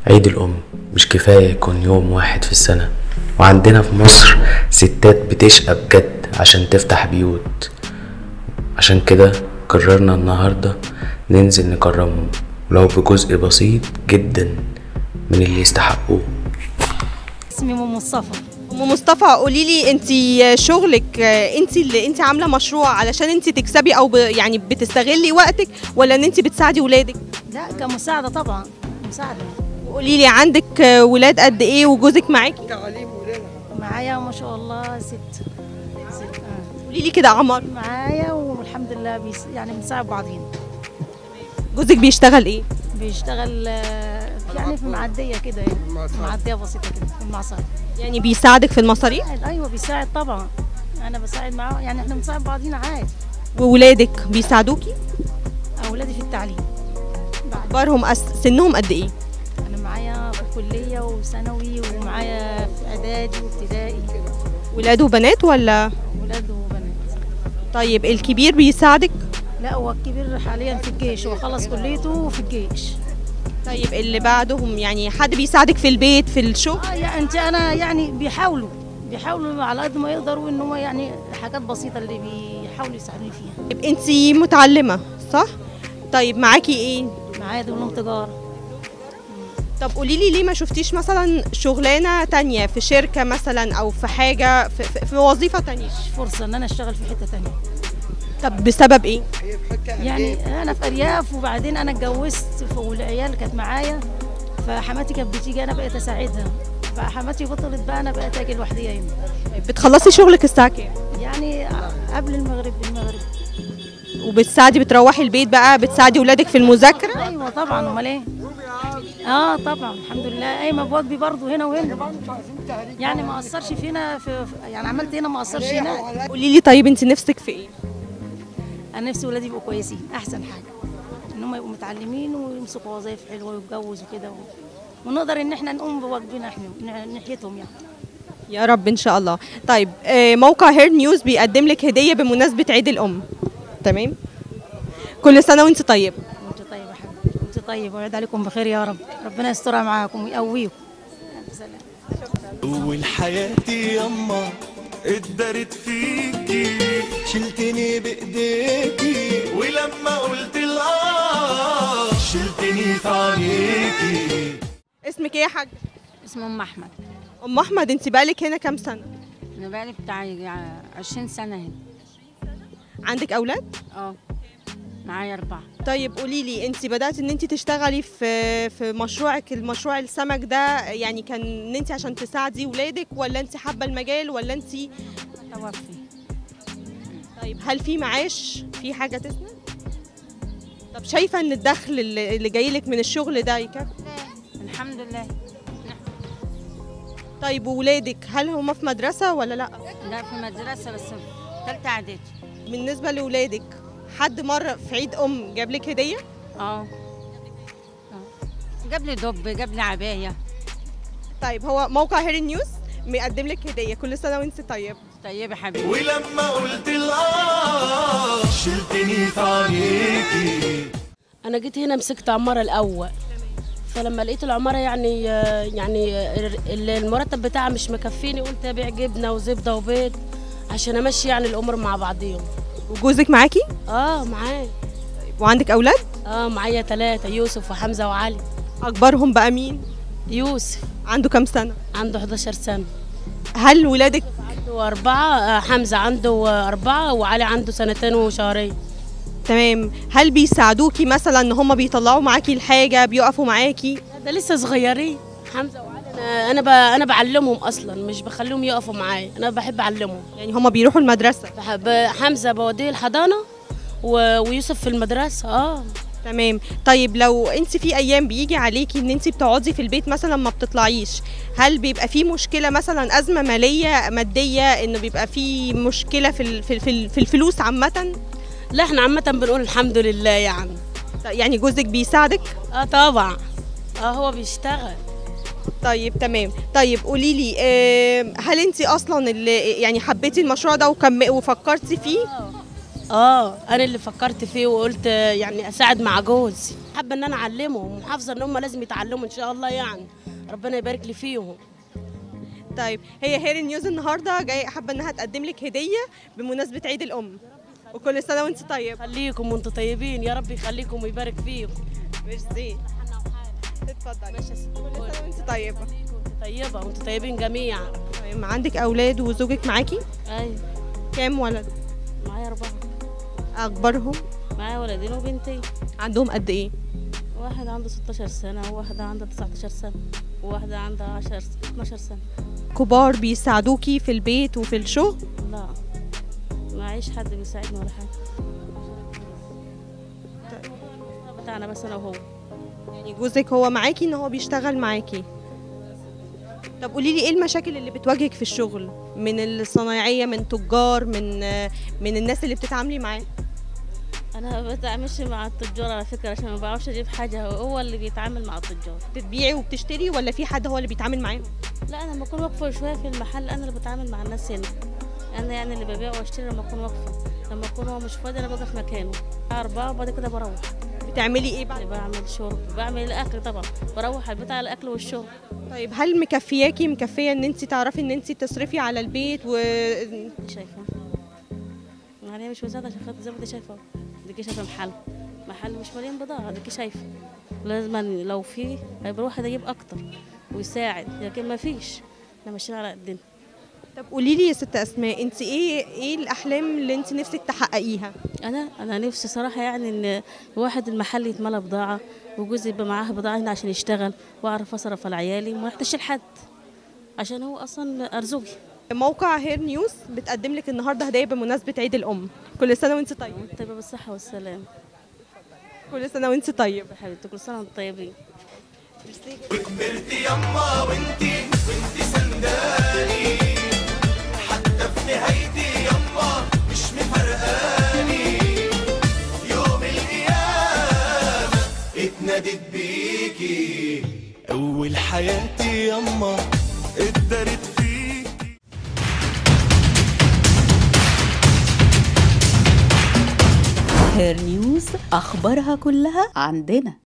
عيد الأم مش كفاية يكون يوم واحد في السنة وعندنا في مصر ستات بتشقى بجد عشان تفتح بيوت عشان كده قررنا النهاردة ننزل نكرمهم ولو بجزء بسيط جدا من اللي يستحقوه اسمي ام مصطفى ام مصطفى قولي لي انت شغلك انت اللي انت عامله مشروع علشان انت تكسبي او ب يعني بتستغلي وقتك ولا ان انت بتساعدي ولادك لا كمساعده طبعا مساعده قولي لي عندك ولاد قد ايه وجوزك معاكي معايا ما شاء الله ست ست آه. قولي لي كده عمر معايا والحمد لله بيس يعني بنساعد بعضين جوزك بيشتغل ايه بيشتغل آه، يعني في معديه كده يعني معديه بسيطه كده في المعصره يعني بيساعدك في المصاريف بيساعد ايوه بيساعد طبعا انا بساعد معاه يعني احنا بنساعد بعضين عادي وولادك بيساعدوكي اولادي في التعليم بعد اكبرهم أس... سنهم قد ايه انا معايا في كليه وثانوي ومعايا في اعدادي وابتدائي ولاد وبنات ولا ولاد وبنات طيب الكبير بيساعدك لا هو الكبير حاليا في الجيش هو خلص كليته وفي الجيش طيب اللي بعدهم يعني حد بيساعدك في البيت في الشغل اه يعني انت انا يعني بيحاولوا بيحاولوا على قد ما يقدروا ان هو يعني حاجات بسيطه اللي بيحاولوا يساعدوني فيها طيب انت متعلمه صح طيب معاكي ايه معايا دبلوم تجاره طب قولي لي ليه ما شفتيش مثلا شغلانه تانية في شركه مثلا او في حاجه في, في, في وظيفه تانية مش فرصه ان انا اشتغل في حته تانية طب بسبب ايه يعني انا في ارياف وبعدين انا اتجوزت والعيال كانت معايا فحماتي كانت بتيجي انا بقيت اساعدها فحماتي بطلت بقى انا بقيت اجي لوحدي هنا طيب بتخلصي شغلك الساعه كام يعني قبل المغرب المغرب وبتساعدي بتروحي البيت بقى بتساعدي ولادك في المذاكره ايوه طبعا امال ايه اه طبعا الحمد لله قايمه بواجبي برضه هنا وهنا يعني ما اثرش فينا في في- يعني عملت هنا ما اثرش هنا قولي لي طيب انت نفسك في ايه انا نفسي ولادي يبقوا كويسين احسن حاجه ان هم يبقوا متعلمين ويمسكوا وظائف حلوه ويتجوزوا كده و... ونقدر ان احنا نقوم بواجبنا احنا نح- ناحيتهم يعني يا رب ان شاء الله طيب آه، موقع هير نيوز بيقدم لك هديه بمناسبه عيد الام تمام كل سنه وانت طيب وانت طيب يا حبيبي وانت طيب ويعد عليكم بخير يا رب ربنا يسترها معاكم ويقويكم سلام أول حياتي يما اتدارت فيكي شلتني بإيديكي ولما قلت الآه شلتني في عينيكي اسمك ايه يا حاج اسمه ام احمد ام احمد انت بقالك هنا كام سنه انا بقالي بتاع يجي 20 سنه هنا عندك اولاد اه معايا اربعه طيب قولي لي انت بدات ان انت تشتغلي في في مشروعك المشروع السمك ده يعني كان ان انت عشان تساعدي ولادك ولا انت حابه المجال ولا انت توفي طيب هل في معاش في حاجه تسند طب شايفه ان الدخل اللي اللي جاي لك من الشغل ده يكفي الحمد لله طيب وولادك هل هم في مدرسه ولا لا لا في مدرسه بس في ثالثه اعدادي بالنسبه لاولادك حد مره في عيد ام جاب لك هديه اه آه. جاب لي دب جاب لي عبايه طيب هو موقع هير نيوز مقدم لك هديه كل سنه وانت طيب طيب يا حبيبي ولما قلت الآه شلتني في عينيكي انا جيت هنا مسكت عماره الاول فلما لقيت العماره يعني يعني ال- المرتب بتاعها مش مكفيني قلت ابيع جبنه وزبده وبيض عشان امشي يعني الامور مع بعضيهم وجوزك معاكي اه معايا وعندك اولاد اه معايا ثلاثه يوسف وحمزه وعلي اكبرهم بقى مين يوسف عنده كام سنه عنده 11 سنه هل ولادك عنده أربعة آه، حمزة عنده أربعة وعلي عنده سنتين وشهرين تمام هل بيساعدوكي مثلا ان هم بيطلعوا معاكي الحاجه بيقفوا معاكي ده لسه صغيرين حمزة وعلي أنا أنا, ب... أنا بعلمهم أصلا مش بخليهم يقفوا معايا أنا بحب أعلمهم يعني هم بيروحوا المدرسه بحب حمزة بوديه الحضانة و... ويوسف في المدرسة اه تمام طيب لو انت في ايام بيجي عليكي ان انت بتقعدي في البيت مثلا ما بتطلعيش هل بيبقى في مشكله مثلا ازمه ماليه ماديه انه بيبقى في مشكله في ال- في ال- في ال- في الفلوس عامه لا احنا عامة بنقول الحمد لله يعني يعني جوزك بيساعدك اه طبعا اه هو بيشتغل طيب تمام طيب قولي لي آه، هل انت اصلا اللي يعني حبيتي المشروع ده وكم وفكرتي فيه اه انا اللي فكرت فيه وقلت يعني اساعد مع جوزي حابه ان انا اعلمهم وحافظه ان هم لازم يتعلموا ان شاء الله يعني ربنا يبارك لي فيهم طيب هي هير نيوز النهارده جايه حابه انها تقدم لك هديه بمناسبه عيد الام وكل سنه وانت طيب خليكم وانتم طيبين يا رب يخليكم ويبارك فيكم ميرسي اتفضلي كل سنه وانت طيبه وانتم طيبه وانتم طيبين جميعا طيب عندك اولاد وزوجك معاكي ايوه كام ولد معايا اربعه اخبارهم معايا ولدين وبنتين عندهم قد ايه واحد عنده 16 سنه وواحده عندها 19 سنه وواحده عندها 10 12 سنه كبار بيساعدوكي في البيت وفي الشغل لا معيش حد بيساعدني ولا حاجه بتاعنا بس انا وهو يعني جوزك هو معاكي ان هو بيشتغل معاكي طب قولي لي ايه المشاكل اللي بتواجهك في الشغل من الصنايعيه من تجار من من الناس اللي بتتعاملي معاه انا ما بتعاملش مع التجار على فكره عشان ما بعرفش اجيب حاجه هو اللي بيتعامل مع التجار بتبيعي وبتشتري ولا في حد هو اللي بيتعامل معاهم لا انا لما اكون واقفه شويه في المحل انا اللي بتعامل مع الناس هنا انا يعني اللي ببيع واشتري لما اكون واقفه لما اكون هو مش فاضي انا بقف مكانه اربعه وبعد كده بروح بتعملي ايه بعد يعني بعمل شرب بعمل الاكل طبعا بروح البيت على الاكل والشرب طيب هل مكفياكي مكفيه ان انت تعرفي ان انت تصرفي على البيت و شايفه يعني مش وزاد عشان خاطر زي ما انت شايفه ديكي شايفه محل محل مش مليان بضاعه ديكي شايفه لازم لو في هيبقى الواحد يجيب اكتر ويساعد لكن ما فيش احنا ماشيين على قدنا طب قولي لي يا ست اسماء انت ايه ايه الاحلام اللي انت نفسك تحققيها انا انا نفسي صراحه يعني ان الواحد المحل يتملى بضاعه وجوزي يبقى معاه بضاعه هنا عشان يشتغل واعرف اصرف على عيالي وما يحتاجش لحد عشان هو اصلا ارزقي موقع هير نيوز بتقدم لك النهارده هديه بمناسبه عيد الام كل سنه وانت طيب طيبه بالصحه والسلام كل سنه وانت طيب يا حبيبتي كل سنه وانتم طيبين وكبرت يما وانتي وانتي سنداني حتى في نهايتي يما مش مفرقاني يوم القيامة اتنادت بيكي أول حياتي يما اتدارت فيكي هير نيوز أخبارها كلها عندنا